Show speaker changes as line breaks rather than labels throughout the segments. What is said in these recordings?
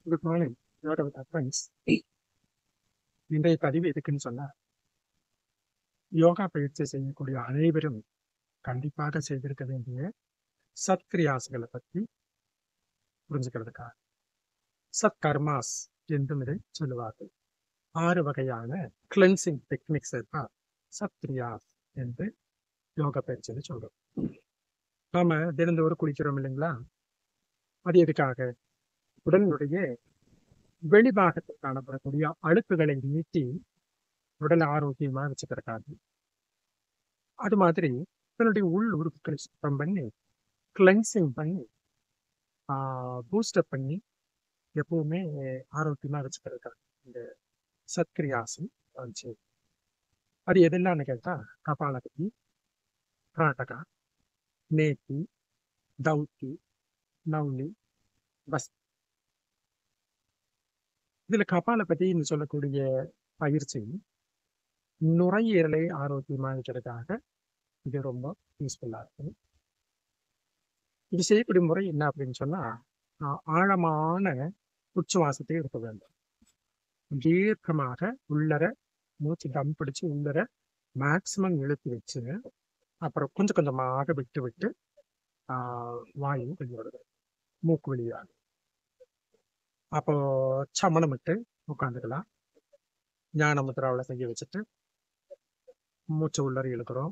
good morning யோட with friends இன்றைய பதிவு எதுக்குன்னு சொன்னா யோகா பயிற்சி செய்யக்கூடிய அனைவரும் கண்டிப்பாக செய்திருக்க வேண்டிய சத்கிரியாசுகளை பற்றி புரிஞ்சுக்கிறதுக்காக சத் கர்மாஸ் என்றும் இதை சொல்லுவார்கள் ஆறு வகையான கிளென்சிங் டெக்னிக்ஸ் தான் சத்கிரியாஸ் என்று யோகா பயிற்சியில் சொல்றோம் நாம தினந்தோறும் குளிக்கிறோம் இல்லைங்களா அது எதுக்காக உடலுடைய வெளிபாகத்தில் காணப்படக்கூடிய அழுக்குகளை நீட்டி உடலை ஆரோக்கியமா வச்சுக்கிறக்காக அது மாதிரி தன்னுடைய உள் உறுப்புகளை சுத்தம் பண்ணி கிளென்சிங் பண்ணி பூஸ்டப் பண்ணி எப்பவுமே ஆரோக்கியமா வச்சுக்கிறதுக்காக இந்த சத்கிரியாசம் வந்துச்சு அது எதெல்லாம்னு கேட்டா கபாலகதி கராட்டகா நேத்தி தௌத்தி நவுலி பஸ் இதுல கபால பத்தின்னு சொல்லக்கூடிய பயிற்சி நுரையீரலை ஆரோக்கியமா இருக்கிறதுக்காக இது ரொம்ப யூஸ்ஃபுல்லா இருக்கும் இது செய்யக்கூடிய முறை என்ன அப்படின்னு சொன்னா ஆஹ் ஆழமான உச்சுவாசத்தை இருக்க வேண்டும் தீர்க்கமாக உள்ளர மூச்சு தம் பிடிச்சு உள்ளர மேக்சிமம் இழுத்து வச்சு அப்புறம் கொஞ்சம் கொஞ்சமாக விட்டு விட்டு ஆஹ் வாயு வெளியிடுது மூக்கு வெளியாக அப்போ சமணம் விட்டு உட்காந்துக்கலாம் ஞான முத்திராவில் செய்ய வச்சுட்டு மூச்சு உள்ளர இழுக்கிறோம்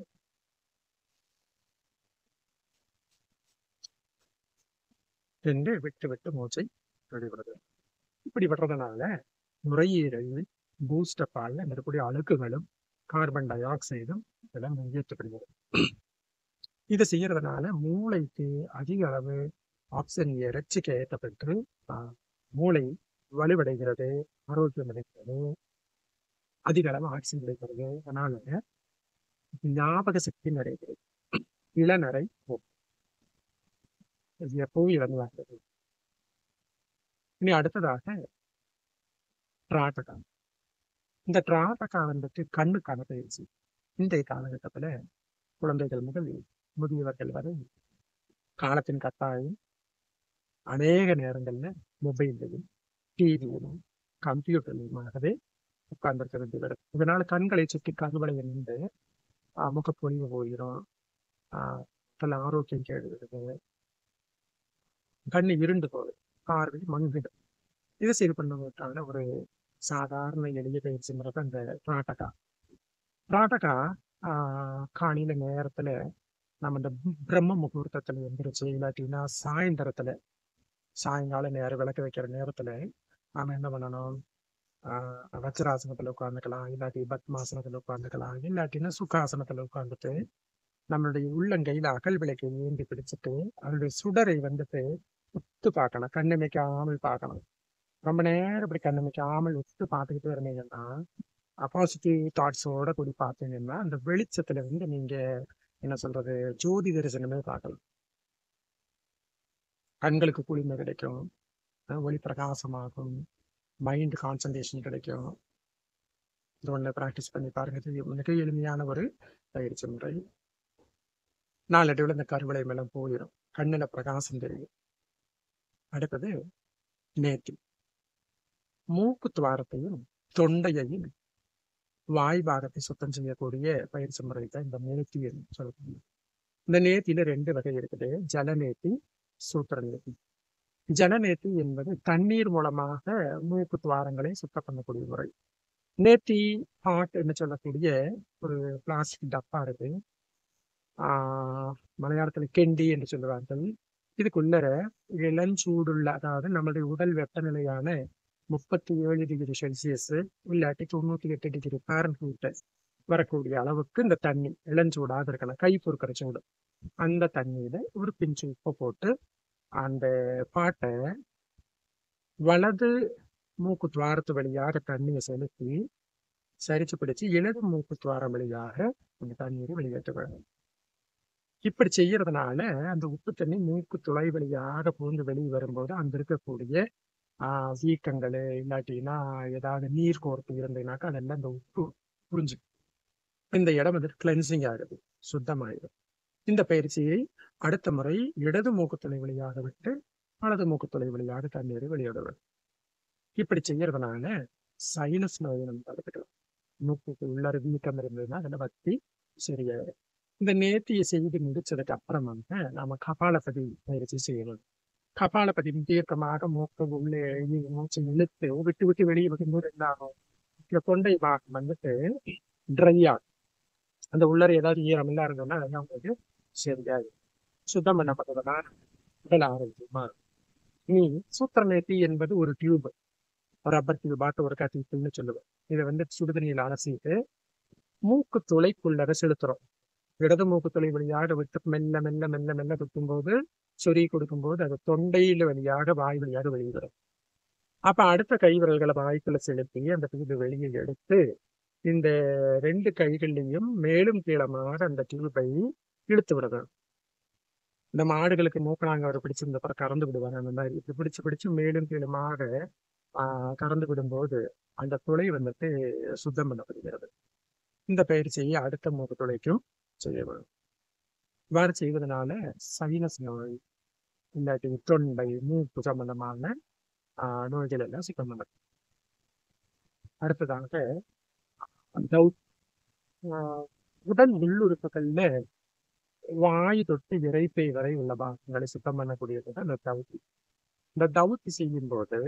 என்று விட்டு விட்டு மூச்சை வெளிவிடுது இப்படி விடுறதுனால நுரையீரலில் பூஸ்டப் ஆகல இருக்கக்கூடிய அழுக்குகளும் கார்பன் டை ஆக்சைடும் இதெல்லாம் வெளியேற்றப்படுகிறது இதை செய்யறதுனால மூளைக்கு அதிக அளவு ஆக்சிஜன் இறைச்சிக்கு ஏற்றப்பட்டு மூளை வலுவடைகிறது ஆரோக்கியம் அடைகிறது அதிக அளவு ஆக்சிஜன் கிடைக்கிறது அதனால ஞாபக சக்தி நிறைகிறது இளநரை போகும் இது எப்பவும் இழந்தாகிறது இனி அடுத்ததாக டிராட்டகா இந்த டிராட்டகா வந்துட்டு கண்ணுக்கான பயிற்சி இன்றைய காலகட்டத்துல குழந்தைகள் முதல் முதியவர்கள் வரை காலத்தின் கட்டாயம் அநேக நேரங்கள்ல மொபைல்லையும் டிவியிலும் கம்ப்யூட்டர்லையுமாகவே உட்கார்ந்துருக்க வேண்டி வரும் இதனால கண்களை சுற்றி கருவளை நின்று முகப்பொழிவு போயிடும் பல ஆரோக்கியம் கேடுகிறது கண்ணு இருண்டு போகுது பார்வை மங்கிடும் இதை சரி பண்ணுவதற்கான ஒரு சாதாரண எளிய பயிற்சி முறை தான் இந்த பிராட்டகா பிராட்டகா காலையில நேரத்துல நம்ம இந்த பிரம்ம முகூர்த்தத்துல எந்திரிச்சு இல்லாட்டினா சாயந்தரத்துல சாயங்கால நேரம் விளக்கு வைக்கிற நேரத்துல நாம என்ன பண்ணணும் ஆஹ் வஜ்ராசனத்துல உட்காந்துக்கலாம் இல்லாட்டி பத்மாசனத்துல உட்காந்துக்கலாம் இல்லாட்டினா சுகாசனத்துல உட்காந்துட்டு நம்மளுடைய உள்ளங்கையில அகல் விளக்கை ஏந்தி பிடிச்சிட்டு அதனுடைய சுடரை வந்துட்டு உத்து பார்க்கணும் கண்ணமைக்காமல் பார்க்கணும் ரொம்ப நேரம் இப்படி கண்ணமைக்காமல் உத்து பார்த்துக்கிட்டு இருந்தீங்கன்னா பாசிட்டிவ் தாட்ஸோட கூடி பார்த்தீங்கன்னா அந்த வெளிச்சத்துல வந்து நீங்க என்ன சொல்றது ஜோதி தரிசனமே பார்க்கலாம் கண்களுக்கு குளிர்மை கிடைக்கும் ஒளி பிரகாசமாகும் மைண்ட் கான்சன்ட்ரேஷன் கிடைக்கும் இது ஒன்று ப்ராக்டிஸ் பண்ணி பாருங்க இது மிக எளிமையான ஒரு பயிற்சி முறை நாளடைவில் இந்த கருவளை மேலே போயிடும் கண்ணில் பிரகாசம் தெரியும் அடுத்தது நேத்தி மூக்கு துவாரத்தையும் தொண்டையையும் வாய் பாகத்தை சுத்தம் செய்யக்கூடிய பயிற்சி முறை தான் இந்த நேத்தி சொல்லக்கூடிய இந்த நேத்தியில ரெண்டு வகை இருக்குது ஜலநேத்தி சூத்திர நேத்தி ஜலநேத்தி என்பது தண்ணீர் மூலமாக மூக்கு துவாரங்களை சுத்தம் பண்ணக்கூடிய முறை நேத்தி ஹாட் என்று சொல்லக்கூடிய ஒரு பிளாஸ்டிக் டப்பா இருக்கு ஆஹ் மலையாளத்துல கெண்டி என்று சொல்லுவார்கள் இதுக்குள்ளர இளஞ்சூடுள்ள அதாவது நம்மளுடைய உடல் வெப்பநிலையான முப்பத்தி ஏழு டிகிரி செல்சியஸ் இல்லாட்டி தொண்ணூத்தி எட்டு டிகிரி பேரன்ஹீட் வரக்கூடிய அளவுக்கு இந்த தண்ணி இளஞ்சூடாக இருக்கணும் கை பொறுக்கிற சூடு அந்த தண்ணியில ஒரு பிஞ்சு உப்பை போட்டு அந்த பாட்டை வலது மூக்கு துவாரத்து வழியாக தண்ணியை செலுத்தி சரிச்சு பிடிச்சு இடது மூக்கு துவாரம் வழியாக அந்த தண்ணீரை வெளியேற்ற வேண்டும் இப்படி செய்யறதுனால அந்த உப்பு தண்ணி மூக்கு துளை வழியாக பூந்து வெளியே வரும்போது அங்க இருக்கக்கூடிய ஆஹ் வீக்கங்கள் இல்லாட்டினா ஏதாவது நீர் கோர்த்து இருந்ததுனாக்கா அதெல்லாம் இந்த உப்பு புரிஞ்சு இந்த இடம் வந்து கிளென்சிங் ஆகுது சுத்தமாயிடும் இந்த பயிற்சியை அடுத்த முறை இடது மூக்குத்துளை வழியாக விட்டு வலது மூக்குத்துளை வழியாக தண்ணீரை வெளியிடுவது இப்படி செய்யறதுனால சைனஸ் நோயை நம்ம தடுத்துக்கலாம் மூக்குக்கு உள்ளார வீக்கம் இருந்ததுன்னா அதில் வத்தி சரியாயிடும் இந்த நேர்த்தியை செய்து முடிச்சதுக்கு அப்புறமாக நாம கபாலபதி பயிற்சி செய்யணும் கபாலபதி தீர்க்கமாக மூக்கு உள்ளே எழுதி மூச்சு இழுத்து விட்டு விட்டு வெளியே வரும்போது என்ன ஆகும் இந்த தொண்டை பாகம் வந்துட்டு ட்ரை ஆகும் அந்த உள்ளர ஏதாவது ஈரம் இல்லா இருந்ததுன்னா அதெல்லாம் உங்களுக்கு சரியாது சுத்தம் பண்ணப்படுறதுனா உடல் ஆரோக்கியமா இருக்கும் நீ சூத்திர நேர்த்தி என்பது ஒரு டியூப் ரப்பர் டியூப் பாட்டு ஒரு கத்தின்னு சொல்லுவேன் இதை வந்து சுடுதண்ணியில் அலசிட்டு மூக்கு துளைக்குள்ளர செலுத்துறோம் இடது மூக்கு துளை வழியாக விட்டு மெல்ல மெல்ல மெல்ல மெல்ல குத்தும்போது சொறி கொடுக்கும்போது அது தொண்டையில வழியாக வாய் வழியாக வெளியிடும் அப்ப அடுத்த கை விரல்களை வாய்க்குள்ள செலுத்தி அந்த டியூப் வெளியே எடுத்து இந்த ரெண்டு கைகள்லையும் மேலும் கீழமாக அந்த டியூபை இழுத்து விடணும் இந்த மாடுகளுக்கு மூக்கணாங்க பிடிச்சு இந்த பக்கம் கறந்து விடுவாங்க அந்த மாதிரி இப்படி பிடிச்சு பிடிச்சு மேலும் கீழுமாக ஆஹ் கறந்து விடும்போது அந்த துளை வந்துட்டு சுத்தம் பண்ணப்படுகிறது இந்த பயிற்சியை அடுத்த மூக்கு துளைக்கும் செய்ய வேண்டும் இவ்வாறு செய்வதனால சைனஸ் நோய் இல்லாட்டி தொண்டை மூக்கு சம்பந்தமான ஆஹ் நோய்கள் எல்லாம் சுத்தம் பண்ண அடுத்ததாக தௌ- ஆஹ் உடல் உள்ளுறுப்புகள்ல வாய் தொட்டு இறைப்பை வரை உள்ள பாகங்களை சுத்தம் பண்ணக்கூடியது தான் இந்த தவுத்தி இந்த தவுத்தி செய்யும் போது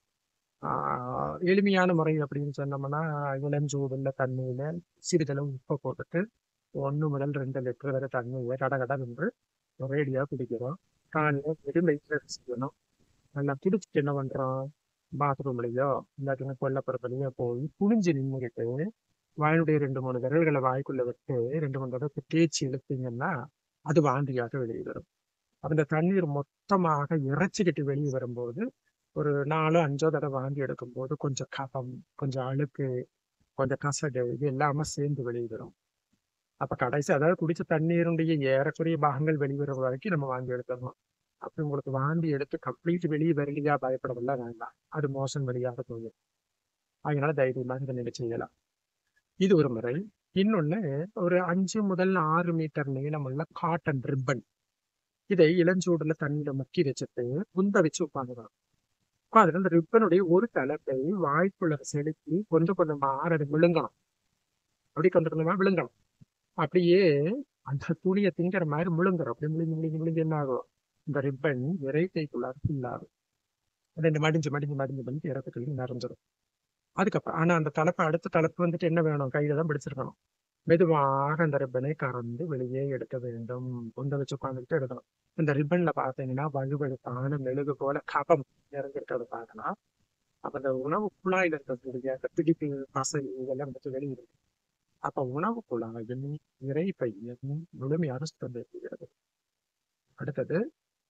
ஆஹ் எளிமையான முறை அப்படின்னு சொன்னோம்னா இளஞ்சூடுள்ள தண்ணியில சிறிதளவு உப்பை போட்டுட்டு ஒன்று முதல் ரெண்டு லிட்டர் வரை தண்ணியை கட கட நின்று ஒரேடியாக குடிக்கிறோம் காலையில் வெறும் வயிற்றுல செய்யணும் நல்லா குடிச்சிட்டு என்ன பண்றோம் பாத்ரூம்லயோ இல்லாட்டினா கொல்லப்புறத்துலயோ போய் குனிஞ்சு நின்றுக்கிட்டு வாயினுடைய ரெண்டு மூணு விரல்களை வாய்க்குள்ள விட்டு ரெண்டு மூணு தடவை தேய்ச்சி இழுத்தீங்கன்னா அது வாந்தியாக வெளியே வரும் அப்ப இந்த தண்ணீர் மொத்தமாக இறைச்சிக்கிட்டு வெளியே வரும்போது ஒரு நாலோ அஞ்சோ தடவை வாந்தி எடுக்கும்போது கொஞ்சம் கபம் கொஞ்சம் அழுக்கு கொஞ்சம் கசடு இது எல்லாமே சேர்ந்து வெளியே வரும் அப்ப கடைசி அதாவது குடிச்ச தண்ணீருடைய ஏறக்குறைய பாகங்கள் வெளிவர வரைக்கும் நம்ம வாந்தி எடுத்துடணும் அப்படி உங்களுக்கு வாந்தி எடுத்து கம்ப்ளீட் வெளியே வரலையா பயப்படவெல்லாம் வேண்டாம் அது மோசம் வழியாக போகும் அதனால தைரியமாக இதை நீங்க செய்யலாம் இது ஒரு முறை இன்னொன்னு ஒரு அஞ்சு முதல் ஆறு மீட்டர் நீளமுள்ள காட்டன் ரிப்பன் இதை இளஞ்சூடுல தண்ணியில முக்கி வச்சுட்டு குந்த வச்சு உட்காந்துக்கலாம் உட்காந்துட்டு அந்த ரிப்பனுடைய ஒரு தலைப்பை வாய்க்குள்ள செலுத்தி கொஞ்சம் கொஞ்சமா அதை விழுங்கணும் அப்படி கொஞ்சம் கொஞ்சமா விழுங்கணும் அப்படியே அந்த துணியை திங்கிற மாதிரி முழுங்குறோம் அப்படி முழுங்கி முழுங்கி முழுங்கி என்ன ஆகும் இந்த ரிப்பன் இறைத்தைக்குள்ளார ஃபுல்லாகும் ரெண்டு மடிஞ்சு மடிஞ்சு மடிஞ்சு மடிஞ்சு இறத்துக்குள்ள நிறைஞ்சிடும் அதுக்கப்புறம் ஆனா அந்த தலைப்பு அடுத்த தலைப்பு வந்துட்டு என்ன வேணும் கையில தான் பிடிச்சிருக்கணும் மெதுவாக அந்த ரிப்பனை கறந்து வெளியே எடுக்க வேண்டும் கொண்ட வச்சு உட்காந்துக்கிட்டு எடுக்கணும் இந்த ரிப்பன்ல பார்த்தீங்கன்னா வழுவழுத்தான மெழுகு போல கபம் நிறைஞ்சிருக்கிறத பார்க்கலாம் அப்ப அந்த உணவு குழாயில இருக்கக்கூடிய அந்த பிடிப்பு பசை இதெல்லாம் வந்துட்டு வெளியிடும் அப்ப உணவு குழாயின் இறைப்பையும் முழுமையாக சுத்தம் செய்கிறது அடுத்தது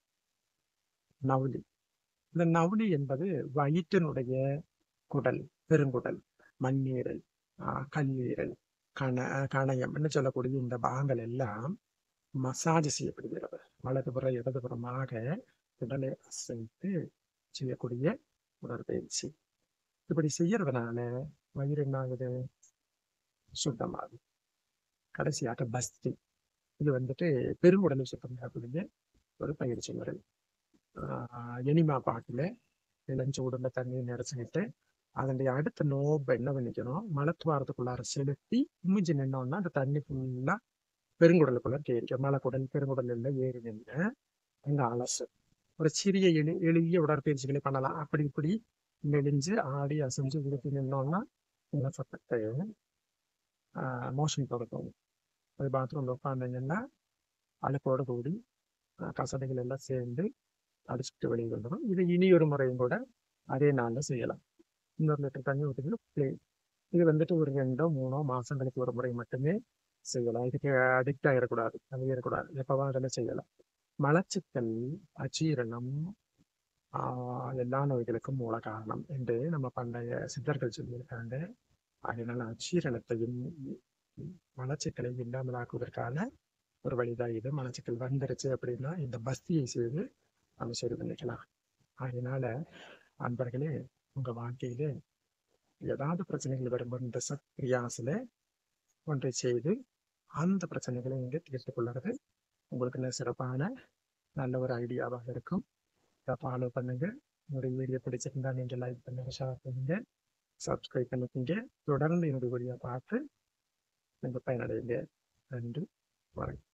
நவுலி இந்த நவுலி என்பது வயிற்றினுடைய குடல் பெருங்குடல் மண்ணீரல் ஆஹ் கல்லீரல் கண கணையம்னு சொல்லக்கூடிய இந்த பாகங்கள் எல்லாம் மசாஜ் செய்யப்படுகிறது வலதுபுறம் இடதுபுறமாக உடலை அசைத்து செய்யக்கூடிய உடற்பயிற்சி இப்படி செய்யறதுனால வயிறு என்ன ஆகுது சுத்தமாகும் கடைசியாக பஸ்தி இது வந்துட்டு பெருங்குடலை சுத்தம் செய்யக்கூடிய ஒரு பயிற்சி முறை ஆஹ் எனிமா பாட்டில் இளஞ்சூடுல தண்ணியை நிறச்சிக்கிட்டு அதனுடைய அடுத்த நோபை என்ன பண்ணிக்கணும் மலத்துவாரத்துக்குள்ளார செலுத்தி இமிஞ்சு நின்னோம்னா அந்த தண்ணி ஃபுல்லா பெருங்குடலுக்குள்ள கேரிக்கும் மலைக்குடல் பெருங்குடல் எல்லாம் ஏறி நின்று அங்க அலசு ஒரு சிறிய எளி எளிய உடற்பயிற்சிகளை பண்ணலாம் அப்படி இப்படி நெளிஞ்சு ஆடி அசைஞ்சு விழுத்து நின்னோம்னா சத்தத்தை மோஷன் கொடுக்கும் அது பாத்ரூம்ல உட்காந்தீங்கன்னா அழுக்கோட கூடி ஆஹ் கசடைகள் எல்லாம் சேர்ந்து அடிச்சுட்டு வெளியே வந்துடும் இது இனி ஒரு முறையும் கூட அதே நாளில் செய்யலாம் இன்னொரு லிட்டர் தண்ணி ஊற்றிட்டு ப்ளே இது வந்துட்டு ஒரு ரெண்டோ மூணோ மாசங்களுக்கு ஒரு முறை மட்டுமே செய்யலாம் இதுக்கு அடிக்ட் ஆகிடக்கூடாது அதிகக்கூடாது எப்பவா அதெல்லாம் செய்யலாம் மலச்சிக்கல் அஜீரணம் ஆஹ் எல்லா நோய்களுக்கும் மூல காரணம் என்று நம்ம பண்டைய சித்தர்கள் சொல்லியிருக்காங்க அதனால அஜீரணத்தையும் மலச்சிக்கலை இல்லாமலாக்குவதற்கான ஒரு வழிதான் இது மலச்சிக்கல் வந்துருச்சு அப்படின்னா இந்த பஸ்தியை செய்து நம்ம சரி பண்ணிக்கலாம் அதனால அன்பர்களே உங்க வாழ்க்கையில ஏதாவது பிரச்சனைகள் வரும்போது இந்த சத்ரியாசில ஒன்றை செய்து அந்த பிரச்சனைகளை நீங்க தீர்த்து கொள்ளுறது உங்களுக்கு சிறப்பான நல்ல ஒரு ஐடியாவாக இருக்கும் இதை ஃபாலோ பண்ணுங்க என்னுடைய வீடியோ பிடிச்சிருந்தா நீங்கள் லைக் பண்ணுங்க ஷேர் பண்ணுங்க சப்ஸ்கிரைப் பண்ணிக்கோங்க தொடர்ந்து என்னுடைய வீடியோ பார்த்து நீங்கள் பயனடைங்க நன்றி வணக்கம்